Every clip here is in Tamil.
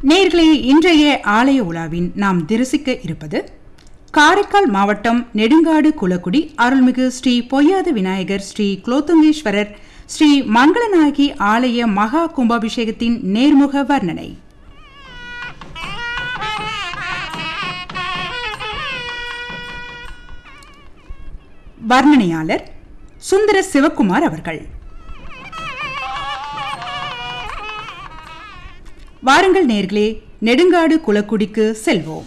நேர்களே இன்றைய ஆலய உலாவின் நாம் தரிசிக்க இருப்பது காரைக்கால் மாவட்டம் நெடுங்காடு குலக்குடி அருள்மிகு ஸ்ரீ பொய்யாத விநாயகர் ஸ்ரீ குலோத்துங்கேஸ்வரர் ஸ்ரீ மங்களநாயகி ஆலய மகா கும்பாபிஷேகத்தின் நேர்முக வர்ணனை வர்ணனையாளர் சுந்தர சிவக்குமார் அவர்கள் வாருங்கள் நேர்களே நெடுங்காடு குலக்குடிக்கு செல்வோம்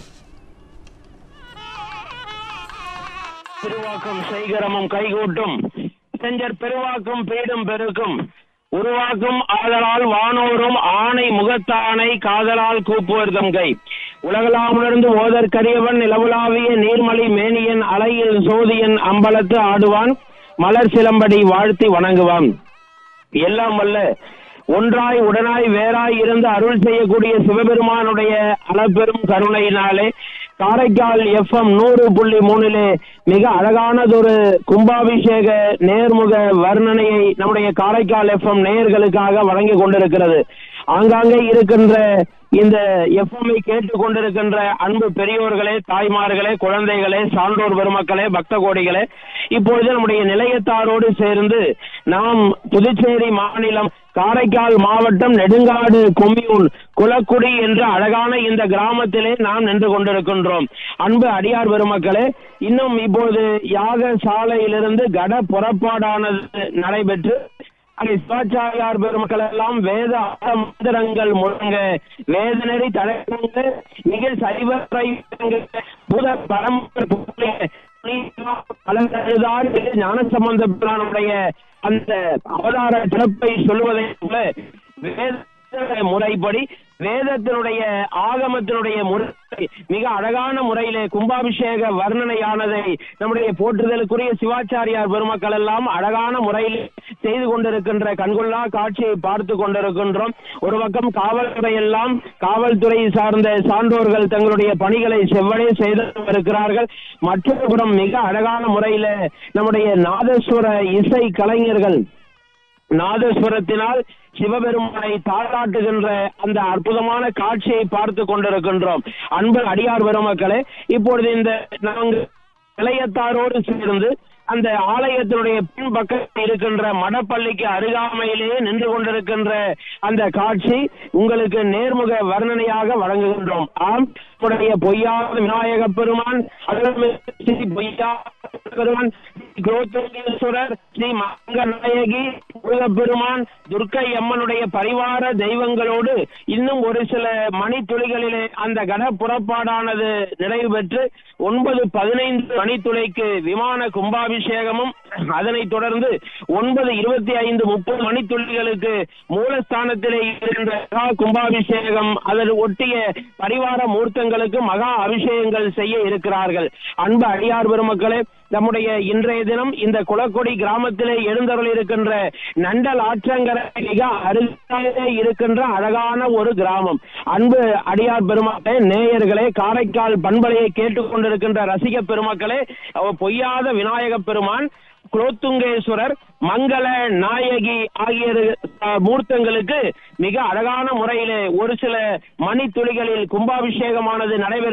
திருவாக்கம் செய்கரமும் கைகூட்டும் செஞ்சர் பெருவாக்கும் பீடும் பெருக்கும் உருவாக்கும் ஆதலால் வானோரும் ஆணை முகத்தானை காதலால் கூப்புவர் தம் கை உலகளாமிலிருந்து ஓதற்கரியவன் நிலவுலாவிய நீர்மலி மேனியன் அலையில் சோதியன் அம்பலத்து ஆடுவான் மலர் சிலம்படி வாழ்த்தி வணங்குவான் எல்லாம் வல்ல ஒன்றாய் உடனாய் வேறாய் இருந்து அருள் செய்யக்கூடிய சிவபெருமானுடைய அளப்பெரும் கருணையினாலே காரைக்கால் எஃப்எம் நூறு புள்ளி மூணிலே மிக அழகானதொரு கும்பாபிஷேக நேர்முக வர்ணனையை நம்முடைய காரைக்கால் எஃப்எம் நேயர்களுக்காக வழங்கி கொண்டிருக்கிறது ஆங்காங்கே இருக்கின்ற இந்த எஃப்எம்ஐ கேட்டுக் கொண்டிருக்கின்ற அன்பு பெரியோர்களே தாய்மார்களே குழந்தைகளே சான்றோர் பெருமக்களே பக்த கோடிகளே இப்பொழுது நம்முடைய நிலையத்தாரோடு சேர்ந்து நாம் புதுச்சேரி மாநிலம் காரைக்கால் மாவட்டம் நெடுங்காடு கொம்யூன் குலக்குடி என்ற அழகான இந்த கிராமத்திலே நாம் நின்று கொண்டிருக்கின்றோம் அன்பு அடியார் பெருமக்களே இன்னும் இப்போது யாக சாலையிலிருந்து கட புறப்பாடானது நடைபெற்று அங்கே சிவாச்சாரியார் பெருமக்கள் எல்லாம் வேத ஆர மந்திரங்கள் முழங்க வேதனரி தலைவங்க நிகழ் சைவரை புத பரம்பரை பலதான் ஞான சம்பந்த பிரானுடைய அந்த அவதார சிறப்பை சொல்லுவதை போல வேத முறைப்படி வேதத்தினுடைய ஆகமத்தினுடைய முறை மிக அழகான முறையிலே கும்பாபிஷேக வர்ணனையானதை நம்முடைய போற்றுதலுக்குரிய சிவாச்சாரியார் பெருமக்கள் எல்லாம் அழகான முறையில் செய்து கொண்டிருக்கின்ற கண்கொள்ளா காட்சியை பார்த்து கொண்டிருக்கின்றோம் ஒரு பக்கம் காவல்துறை எல்லாம் காவல்துறை சார்ந்த சான்றோர்கள் தங்களுடைய பணிகளை செவ்வனே செய்து இருக்கிறார்கள் மற்றொரு புறம் மிக அழகான முறையில நம்முடைய நாதஸ்வர இசை கலைஞர்கள் நாதஸ்வரத்தினால் சிவபெருமானை தாளாட்டுகின்ற அந்த அற்புதமான காட்சியை பார்த்து கொண்டிருக்கின்றோம் அன்பு அடியார் பெருமக்களே இப்பொழுது இந்த நாங்கள் நிலையத்தாரோடு சேர்ந்து அந்த ஆலயத்தினுடைய பின்பக்கத்தில் இருக்கின்ற மடப்பள்ளிக்கு அருகாமையிலேயே நின்று கொண்டிருக்கின்ற அந்த காட்சி உங்களுக்கு நேர்முக வர்ணனையாக வழங்குகின்றோம் ஆம் உடைய பொய்யாத விநாயக பெருமான் ஸ்ரீ பொய்யா பெருமான் குரோத்தேஸ்வரர் ஸ்ரீ மங்கநாயகி முருகப்பெருமான் துர்க்கை அம்மனுடைய பரிவார தெய்வங்களோடு இன்னும் ஒரு சில மணித்துளிகளிலே அந்த கன புறப்பாடானது நிறைவு பெற்று ஒன்பது பதினைந்து மணித்துளைக்கு விமான கும்பாபிஷேகமும் அதனைத் தொடர்ந்து ஒன்பது இருபத்தி ஐந்து முப்பது மணித்துளிகளுக்கு மூலஸ்தானத்திலே இருக்கின்ற மகா கும்பாபிஷேகம் அதன் ஒட்டிய பரிவார மூர்த்தங்களுக்கு மகா அபிஷேகங்கள் செய்ய இருக்கிறார்கள் அன்பு அடியார் பெருமக்களே நம்முடைய இன்றைய தினம் இந்த குளக்கொடி கிராமத்திலே எழுந்தருள் இருக்கின்ற நண்டல் ஆற்றங்கரை மிக அருகிலே இருக்கின்ற அழகான ஒரு கிராமம் அன்பு அடியார் பெருமக்களே நேயர்களே காரைக்கால் பண்பலையை கேட்டுக்கொண்டிருக்கின்ற ரசிக பெருமக்களே அவர் பொய்யாத விநாயக பெருமான் குலோத்துங்கேஸ்வரர் மங்கள நாயகி ஆகிய மூர்த்தங்களுக்கு மிக அழகான முறையிலே ஒரு சில மணித்துளிகளில் கும்பாபிஷேகமானது நடைபெற